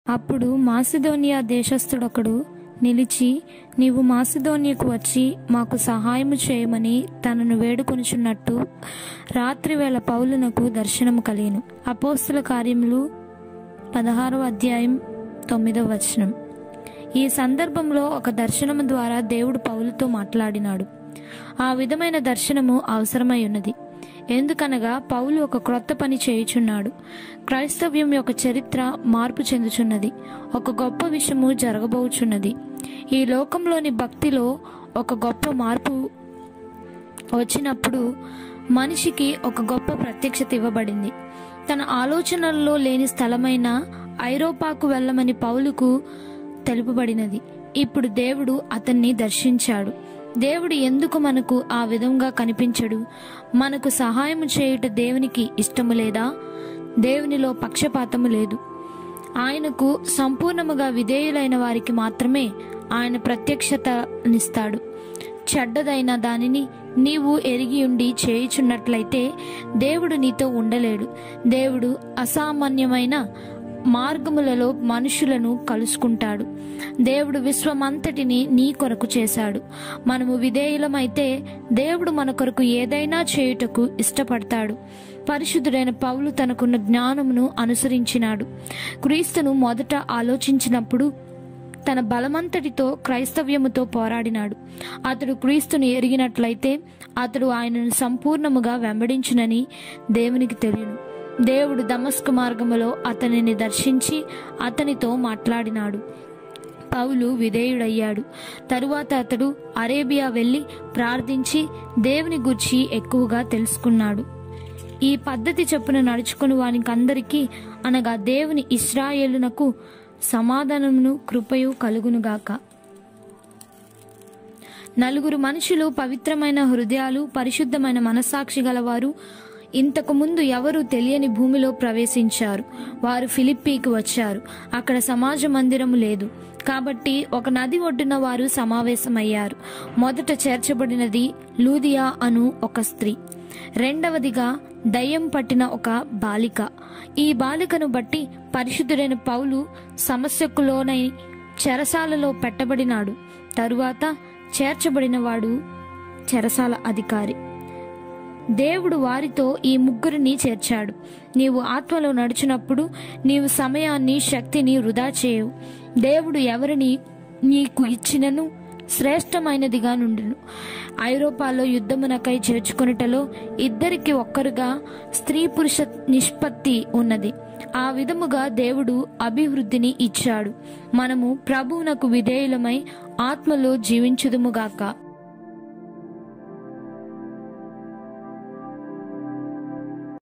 అప్పుడు మాసిదోనియా దేశస్థుడొకడు నిలిచి నీవు మాసిదోనియకు వచ్చి మాకు సహాయము చేయమని తనను వేడుకొనుచున్నట్టు రాత్రివేళ పౌలునకు దర్శనము కలిగిను అపోస్తుల కార్యములు పదహారవ అధ్యాయం తొమ్మిదవ వచనం ఈ సందర్భంలో ఒక దర్శనము ద్వారా దేవుడు పౌలుతో మాట్లాడినాడు ఆ విధమైన దర్శనము అవసరమై ఉన్నది ఎందుకనగా పౌలు ఒక క్రొత్త పని చేయుచున్నాడు క్రైస్తవ్యం యొక్క చరిత్ర మార్పు చెందుచున్నది ఒక గొప్ప విషయము జరగబోచున్నది ఈ లోకంలోని భక్తిలో ఒక గొప్ప మార్పు వచ్చినప్పుడు మనిషికి ఒక గొప్ప ప్రత్యక్షత ఇవ్వబడింది తన ఆలోచనల్లో లేని స్థలమైన ఐరోపాకు వెళ్ళమని పౌలుకు తెలుపబడినది ఇప్పుడు దేవుడు అతన్ని దర్శించాడు దేవుడు ఎందుకు మనకు ఆ విధంగా కనిపించడు మనకు సహాయం చేయుట దేవునికి ఇష్టము లేదా దేవునిలో పక్షపాతము లేదు ఆయనకు సంపూర్ణముగా విధేయులైన వారికి మాత్రమే ఆయన ప్రత్యక్షతనిస్తాడు చెడ్డదైన దానిని నీవు ఎరిగి ఉండి చేయుచున్నట్లయితే దేవుడు నీతో ఉండలేడు దేవుడు అసామాన్యమైన మార్గములలో మనుషులను కలుసుకుంటాడు దేవుడు విశ్వమంతటిని నీ కొరకు చేశాడు మనము విధేయులమైతే దేవుడు మన కొరకు ఏదైనా చేయుటకు ఇష్టపడతాడు పరిశుద్ధుడైన పౌలు తనకున్న జ్ఞానమును అనుసరించినాడు క్రీస్తును మొదట ఆలోచించినప్పుడు తన బలమంతటితో క్రైస్తవ్యముతో పోరాడినాడు అతడు క్రీస్తుని ఎరిగినట్లయితే అతడు ఆయనను సంపూర్ణముగా వెంబడించునని దేవునికి తెలియను దేవుడు దమస్కు మార్గములో అతనిని దర్శించి అతనితో మాట్లాడినాడు పౌలు విధేయుడయ్యాడు తరువాత అతడు అరేబియా వెళ్ళి ప్రార్థించి దేవుని గురించి ఎక్కువగా తెలుసుకున్నాడు ఈ పద్ధతి చొప్పున నడుచుకుని వానికందరికీ అనగా దేవుని ఇస్రాయేలునకు సమాధానమును కృపయు కలుగునుగాక నలుగురు మనుషులు పవిత్రమైన హృదయాలు పరిశుద్ధమైన మనస్సాక్షి గలవారు ఇంతకు ముందు ఎవరు తెలియని భూమిలో ప్రవేశించారు వారు ఫిలిప్పీకి వచ్చారు అక్కడ సమాజ మందిరము లేదు కాబట్టి ఒక నది ఒడ్డున వారు సమావేశమయ్యారు మొదట చేర్చబడినది లూదియా అను ఒక స్త్రీ రెండవదిగా దయ్యం పట్టిన ఒక బాలిక ఈ బాలికను బట్టి పరిశుద్ధుడైన పౌలు సమస్యకులోనై చెరసాలలో పెట్టబడినాడు తరువాత చేర్చబడినవాడు చెరసాల అధికారి దేవుడు వారితో ఈ ముగ్గురిని చేర్చాడు నీవు ఆత్మలో నడిచినప్పుడు నీవు సమయాన్ని శక్తిని వృధా చేయవు దేవుడు ఎవరిని నీకు ఇచ్చినను శ్రేష్టమైనదిగా నుండును ఐరోపాలో యుద్ధమునకై చేర్చుకొనుటలో ఇద్దరికి ఒక్కరుగా స్త్రీ పురుష నిష్పత్తి ఉన్నది ఆ విధముగా దేవుడు అభివృద్ధిని ఇచ్చాడు మనము ప్రభువునకు విధేయులమై ఆత్మలో జీవించుదుముగాక